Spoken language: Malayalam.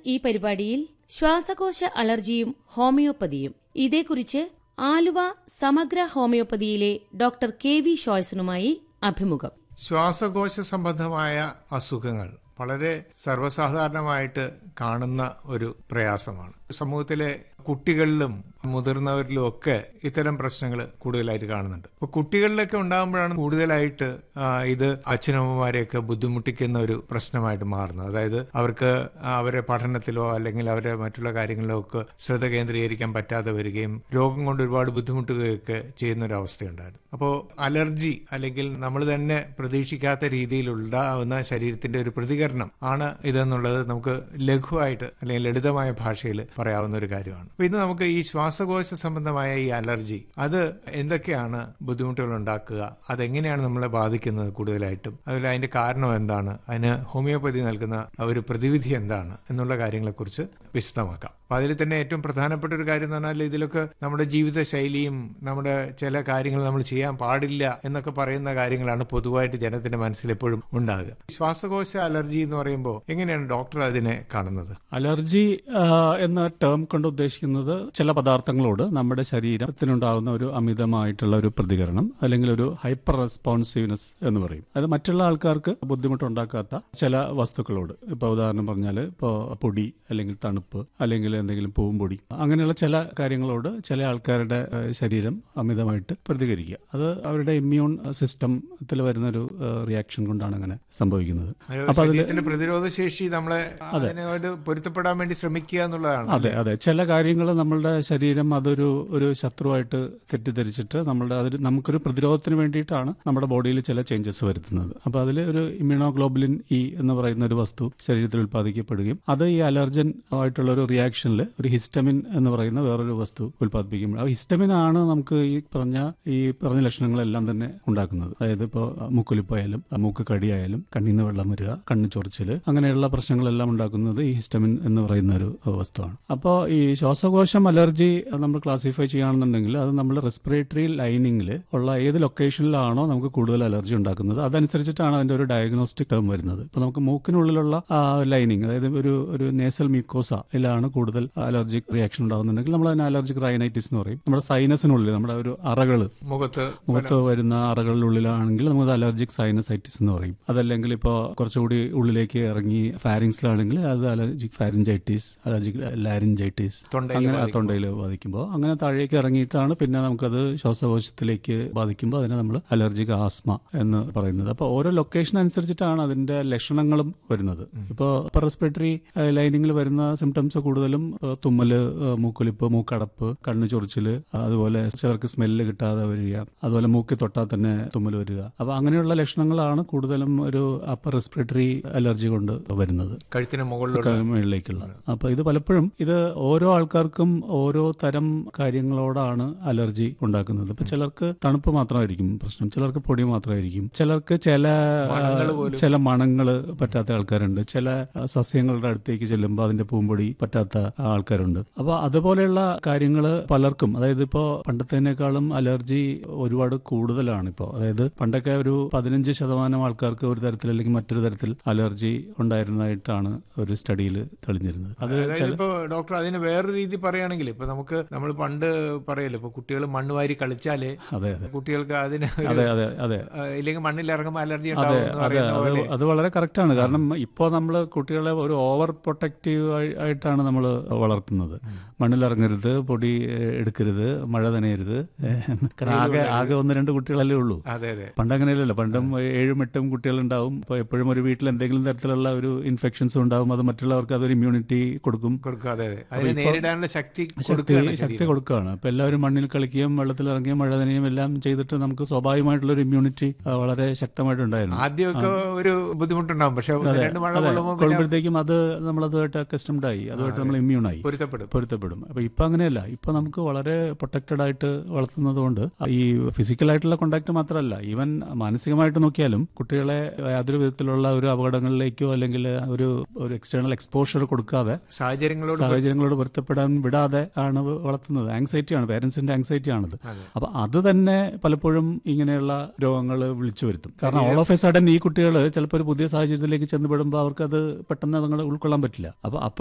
ഈ പരിപാടിയിൽ ശ്വാസകോശ അലർജിയും ഹോമിയോപ്പതിയും ഇതേക്കുറിച്ച് ആലുവ സമഗ്ര ഹോമിയോപ്പതിയിലെ ഡോക്ടർ കെ വി ഷോയ്സണുമായി അഭിമുഖം ശ്വാസകോശ സംബന്ധമായ അസുഖങ്ങൾ വളരെ സർവ്വസാധാരണമായിട്ട് കാണുന്ന ഒരു പ്രയാസമാണ് സമൂഹത്തിലെ കുട്ടികളിലും മുതിർന്നവരിലും ഒക്കെ ഇത്തരം പ്രശ്നങ്ങൾ കൂടുതലായിട്ട് കാണുന്നുണ്ട് അപ്പൊ കുട്ടികളിലൊക്കെ ഉണ്ടാകുമ്പോഴാണ് കൂടുതലായിട്ട് ആ, ഇത് അച്ഛനമ്മമാരെയൊക്കെ ബുദ്ധിമുട്ടിക്കുന്ന ഒരു പ്രശ്നമായിട്ട് മാറുന്നത് അതായത് അവർക്ക് അവരെ പഠനത്തിലോ അല്ലെങ്കിൽ അവരെ മറ്റുള്ള കാര്യങ്ങളിലോ ഒക്കെ ശ്രദ്ധ കേന്ദ്രീകരിക്കാൻ പറ്റാതെ വരികയും രോഗം കൊണ്ട് ഒരുപാട് ബുദ്ധിമുട്ടുകയൊക്കെ ചെയ്യുന്ന ഒരു അവസ്ഥയുണ്ടായിരുന്നു അപ്പോൾ അലർജി അല്ലെങ്കിൽ നമ്മൾ തന്നെ പ്രതീക്ഷിക്കാത്ത രീതിയിലുണ്ടാവുന്ന ശരീരത്തിന്റെ ഒരു പ്രതികരണം ആണ് ഇതെന്നുള്ളത് നമുക്ക് ലഘുവായിട്ട് അല്ലെങ്കിൽ ലളിതമായ ഭാഷയിൽ പറയാവുന്ന ഒരു കാര്യമാണ് അപ്പൊ ഇന്ന് നമുക്ക് ഈ ശ്വാസകോശ സംബന്ധമായ ഈ അലർജി അത് എന്തൊക്കെയാണ് ബുദ്ധിമുട്ടുകൾ ഉണ്ടാക്കുക അതെങ്ങനെയാണ് നമ്മളെ ബാധിക്കുന്നത് കൂടുതലായിട്ടും അതുപോലെ അതിന്റെ കാരണം എന്താണ് അതിന് ഹോമിയോപ്പതി നൽകുന്ന ഒരു പ്രതിവിധി എന്താണ് എന്നുള്ള കാര്യങ്ങളെക്കുറിച്ച് വിശദമാക്കാം അപ്പൊ അതിൽ തന്നെ ഏറ്റവും പ്രധാനപ്പെട്ട ഒരു കാര്യം എന്ന് പറഞ്ഞാൽ ഇതിലൊക്കെ നമ്മുടെ ജീവിത ശൈലിയും നമ്മുടെ ചില കാര്യങ്ങൾ നമ്മൾ ചെയ്യാൻ പാടില്ല എന്നൊക്കെ പറയുന്ന കാര്യങ്ങളാണ് പൊതുവായിട്ട് ജനത്തിന്റെ മനസ്സിൽ എപ്പോഴും ഉണ്ടാകുക ശ്വാസകോശ അലർജി എന്ന് പറയുമ്പോൾ എങ്ങനെയാണ് ഡോക്ടർ അതിനെ കാണുന്നത് അലർജി ആ, എന്ന ടേം കൊണ്ട് ഉദ്ദേശിക്കുന്നത് ചില പദാർത്ഥങ്ങളോട് നമ്മുടെ ശരീരത്തിനുണ്ടാകുന്ന ഒരു അമിതമായിട്ടുള്ള ഒരു പ്രതികരണം അല്ലെങ്കിൽ ഒരു ഹൈപ്പർ റെസ്പോൺസീവ്നെസ് എന്ന് പറയും അത് മറ്റുള്ള ആൾക്കാർക്ക് ബുദ്ധിമുട്ടുണ്ടാക്കാത്ത ചില വസ്തുക്കളോട് ഇപ്പൊ ഉദാഹരണം പറഞ്ഞാൽ ഇപ്പോൾ പൊടി അല്ലെങ്കിൽ തണുപ്പ് അല്ലെങ്കിൽ എന്തെങ്കിലും പൂമ്പൊടി അങ്ങനെയുള്ള ചില കാര്യങ്ങളോട് ചില ആൾക്കാരുടെ ആ, ശരീരം അമിതമായിട്ട് പ്രതികരിക്കുക അത് അവരുടെ ഇമ്മ്യൂൺ സിസ്റ്റത്തിൽ വരുന്ന ഒരു റിയാക്ഷൻ കൊണ്ടാണ് അങ്ങനെ സംഭവിക്കുന്നത് ഒരു അപ്പൊ അതില് ശരീരത്തിന്റെ പ്രതിരോധ ശേഷി നമ്മളെ അതിനോട് പൊരുത്തപ്പെടാൻ വേണ്ടി ശ്രമിക്കുക എന്നുള്ളതാണ് അതെ അതെ ചില കാര്യങ്ങൾ നമ്മളുടെ ശരീരം അതൊരു ഒരു ശത്രുവായിട്ട് തെറ്റിദ്ധരിച്ചിട്ട് നമ്മളുടെ അതിൽ നമുക്കൊരു പ്രതിരോധത്തിന് വേണ്ടിയിട്ടാണ് നമ്മുടെ ബോഡിയിൽ ചില ചേഞ്ചസ് വരുത്തുന്നത് അപ്പോൾ അതിൽ ഒരു ഇമ്മ്യൂണോഗ്ലോബുലിൻ ഇ എന്ന് പറയുന്ന ഒരു വസ്തു ശരീരത്തിൽ ഉൽപ്പാദിക്കപ്പെടുകയും അത് ഈ അലർജൻ ആയിട്ടുള്ള ഒരു റിയാക്ഷനിൽ ഒരു ഹിസ്റ്റമിൻ എന്ന് പറയുന്ന വേറൊരു വസ്തു ഉൽപ്പാദിപ്പിക്കും ആ ഹിസ്റ്റമിൻ ആണ് നമുക്ക് ഈ പറഞ്ഞ ഈ പറഞ്ഞ ലക്ഷണങ്ങളെല്ലാം തന്നെ ഉണ്ടാക്കുന്നത് അതായത് ഇപ്പോൾ മൂക്കൊലിപ്പായാലും മൂക്ക് കടിയായാലും കണ്ണിൽ നിന്ന് വെള്ളം വരിക കണ്ണ് ചൊറിച്ചില് അങ്ങനെയുള്ള പ്രശ്നങ്ങളെല്ലാം ഉണ്ടാക്കുന്നത് ഈ ഹിസ്റ്റമിൻ എന്ന് പറയുന്ന ഒരു വസ്തുവാണ് അപ്പോൾ ഈ ശ്വാസകോശം അലർജി നമ്മൾ ക്ലാസിഫൈ ചെയ്യുകയാണെന്നുണ്ടെങ്കിൽ അത് നമ്മൾ റെസ്പിറേറ്ററി ലൈനിങ്ങിൽ ഉള്ള ഏത് ലൊക്കേഷനിലാണോ നമുക്ക് കൂടുതൽ അലർജി ഉണ്ടാക്കുന്നത് അതനുസരിച്ചിട്ടാണ് അതിന്റെ ഒരു ഡയഗ്നോസ്റ്റിക് ടേം വരുന്നത് ഇപ്പൊ നമുക്ക് മൂക്കിനുള്ളിലുള്ള ലൈനിങ് അതായത് ഒരു ഒരു നേസൽ മ്യൂക്കോസയിലാണ് കൂടുതൽ അലർജിക് റിയാക്ഷൻ ഉണ്ടാകുന്നുണ്ടെങ്കിൽ നമ്മൾ അതിന് അലർജിക് റൈനൈറ്റിസ് എന്ന് പറയും നമ്മുടെ സൈനസിനുള്ളിൽ നമ്മുടെ ഒരു അറകള് മുഖത്ത് മുഖത്ത് വരുന്ന അറകളിലുള്ളിലാണെങ്കിൽ നമുക്ക് അലർജിക് സൈനസൈറ്റിസ് എന്ന് പറയും അതല്ലെങ്കിൽ ഇപ്പോൾ കുറച്ചുകൂടി ഉള്ളിലേക്ക് ഇറങ്ങി ഫാരിങ്സിലാണെങ്കിൽ അത് അലർജിക് ഫാരിഞ്ചൈറ്റിസ് അലർജിക് ലാരിഞ്ചൈറ്റിസ് തൊണ്ടയിൽ അങ്ങനെ തൊണ്ടയിൽ ബാധിക്കുമ്പോൾ അങ്ങനെ താഴേക്ക് ഇറങ്ങിയിട്ടാണ് പിന്നെ നമുക്കത് ശ്വാസകോശത്തിലേക്ക് ബാധിക്കുമ്പോൾ അതിനെ നമ്മൾ അലർജിക് ആസ്മ എന്ന് പറയുന്നത് അപ്പോൾ ഓരോ ലൊക്കേഷൻ അനുസരിച്ചിട്ടാണ് അതിന്റെ ലക്ഷണങ്ങളും വരുന്നത് ഇപ്പോൾ റെസ്പിറേറ്ററി ലൈനിങ്ങിൽ വരുന്ന സിംറ്റംസ് കൂടുതലും ഏഹ്, തുമ്മല് ഏഹ്, മൂക്കൊലിപ്പ് മൂക്കടപ്പ് കണ്ണു ചൊറിച്ചില് അതുപോലെ ചിലർക്ക് സ്മെല്ല് കിട്ടാതെ വരിക അതുപോലെ മൂക്കി തൊട്ടാൽ തന്നെ തുമ്മൽ വരിക അപ്പൊ അങ്ങനെയുള്ള ലക്ഷണങ്ങളാണ് കൂടുതലും ഒരു അപ്പർ റെസ്പിറേറ്ററി അലർജി കൊണ്ട് വരുന്നത് കഴുത്തിന് മുകളിലുള്ള മുകളിലേക്കുള്ള അപ്പൊ ഇത് പലപ്പോഴും ഇത് ഓരോ ആൾക്കാർക്കും ഓരോ തരം കാര്യങ്ങളോടാണ് അലർജി ഉണ്ടാക്കുന്നത് ഇപ്പൊ ചിലർക്ക് തണുപ്പ് മാത്രമായിരിക്കും പ്രശ്നം ചിലർക്ക് പൊടി മാത്രമായിരിക്കും ചിലർക്ക് ചില ചില മണങ്ങള് പറ്റാത്ത ആൾക്കാരുണ്ട് ചില സസ്യങ്ങളുടെ അടുത്തേക്ക് ചെല്ലുമ്പോൾ അതിന്റെ പൂമ്പൊടി പറ്റാത്ത ആൾക്കാരുണ്ട് അപ്പൊ അതുപോലെയുള്ള കാര്യങ്ങൾ പലർക്കും അതായത് ഇപ്പോ പണ്ടത്തേനേക്കാളും അലർജി ഒരുപാട് കൂടുതലാണ് ഇപ്പോൾ അതായത് പണ്ടൊക്കെ ഒരു പതിനഞ്ച് ശതമാനം ആൾക്കാർക്ക് ഒരു തരത്തിൽ അല്ലെങ്കിൽ മറ്റൊരു തരത്തിൽ അലർജി ഉണ്ടായിരുന്നതായിട്ടാണ് ഒരു സ്റ്റഡിയിൽ തെളിഞ്ഞിരുന്നത് അത് അതായത് ഇപ്പൊ ഡോക്ടർ അതിന് വേറൊരു രീതി പറയുകയാണെങ്കിൽ ഇപ്പൊ നമുക്ക് നമ്മൾ പണ്ട് പറയല്ലോ ഇപ്പൊ കുട്ടികൾ മണ്ണ് വാരി കളിച്ചാല് അതെ അതെ കുട്ടികൾക്ക് അതിന് ഒരു, അതെ അതെ അതെ ആ, ഇല്ലെങ്കിൽ മണ്ണിൽ ഇറങ്ങുമ്പോൾ അലർജി അതെ ഉണ്ടാവും എന്ന് അതെ പറയുന്ന അത് പോലെ അത് വളരെ കറക്റ്റാണ് കാരണം ഇപ്പോൾ നമ്മൾ കുട്ടികളെ ഒരു ഓവർ പ്രൊട്ടക്റ്റീവ് ആയിട്ടാണ് നമ്മൾ വളർത്തുന്നത് മണ്ണിലിറങ്ങരുത് പൊടി ഏഹ്, എടുക്കരുത് മഴ നനയരുത് ഏഹ്, കാരണം ആകെ ആകെ ഒന്ന് രണ്ട് കുട്ടികളല്ലേ ഉള്ളൂ അതെ അതെ പണ്ട് അങ്ങനെയല്ലല്ലോ പണ്ടും ഏഴും എട്ടും കുട്ടികളുണ്ടാവും ഇപ്പോൾ എപ്പോഴും ഒരു വീട്ടിൽ എന്തെങ്കിലും തരത്തിലുള്ള ഒരു ഇൻഫെക്ഷൻസ് ഉണ്ടാവും അത് മറ്റുള്ളവർക്ക് അതൊരു ഇമ്മ്യൂണിറ്റി കൊടുക്കും കൊടുക്കുക അതെ അതെ അതിനെ നേരിടാനുള്ള ശക്തി ശക്തി കൊടുക്കുകയാണ് ശക്തി കൊടുക്കുകയാണ് അപ്പൊ എല്ലാവരും മണ്ണിൽ കളിക്കുകയും വെള്ളത്തിൽ ഇറങ്ങിയും മഴ നനയും എല്ലാം ചെയ്തിട്ട് നമുക്ക് സ്വാഭാവികമായിട്ടുള്ള ഒരു ഇമ്മ്യൂണിറ്റി വളരെ ശക്തമായിട്ടുണ്ടായിരുന്നു ആദ്യമൊക്കെ ഒരു ബുദ്ധിമുട്ടുണ്ടാവും പക്ഷെ ഒന്ന് രണ്ട് മഴ അതെ കൊള്ളുമ്പോൾ പിന്നെ കൊള്ളുമ്പോഴത്തേക്കും അത് നമ്മളതുമായിട്ട് അക്കസ്റ്റംഡ് ആയി അതുമായിട്ട് നമ്മൾ ഇമ്മ്യൂൺ ആയി പൊരുത്തപ്പെടും പൊരുത്തപ്പെടും അപ്പൊ ഇപ്പൊ അങ്ങനെയല്ല ഇപ്പൊ നമുക്ക് വളരെ പ്രൊട്ടക്റ്റഡ് ആയിട്ട് വളർത്തുന്നത് കൊണ്ട് ഈ ഫിസിക്കൽ ആയിട്ടുള്ള കോണ്ടാക്ട് മാത്രമല്ല ഈവൻ മാനസികമായിട്ട് നോക്കിയാലും കുട്ടികളെ യാതൊരു വിധത്തിലുള്ള ഒരു അപകടങ്ങളിലേക്കോ അല്ലെങ്കിൽ ഒരു ഒരു എക്സ്റ്റേണൽ എക്സ്പോഷർ കൊടുക്കാതെ സാഹചര്യങ്ങളോട് സാഹചര്യങ്ങളോട് പൊരുത്തപ്പെടാൻ വിടാതെ ആണ് വളർത്തുന്നത് ആങ്സൈറ്റിയാണ് പേരൻസിന്റെ ആങ്സൈറ്റി ആണത് അതെ. അപ്പൊ അത് തന്നെ പലപ്പോഴും ഇങ്ങനെയുള്ള രോഗങ്ങൾ വിളിച്ചു വരുത്തും കാരണം ഓൾ ഓഫ് എ സഡൻ ഈ കുട്ടികൾ ചിലപ്പോൾ ഒരു പുതിയ സാഹചര്യത്തിലേക്ക് ചെന്നപ്പെടുമ്പോൾ അവർക്ക് അത് പെട്ടെന്ന് അതുങ്ങൾ ഉൾക്കൊള്ളാൻ പറ്റില്ല അപ്പൊ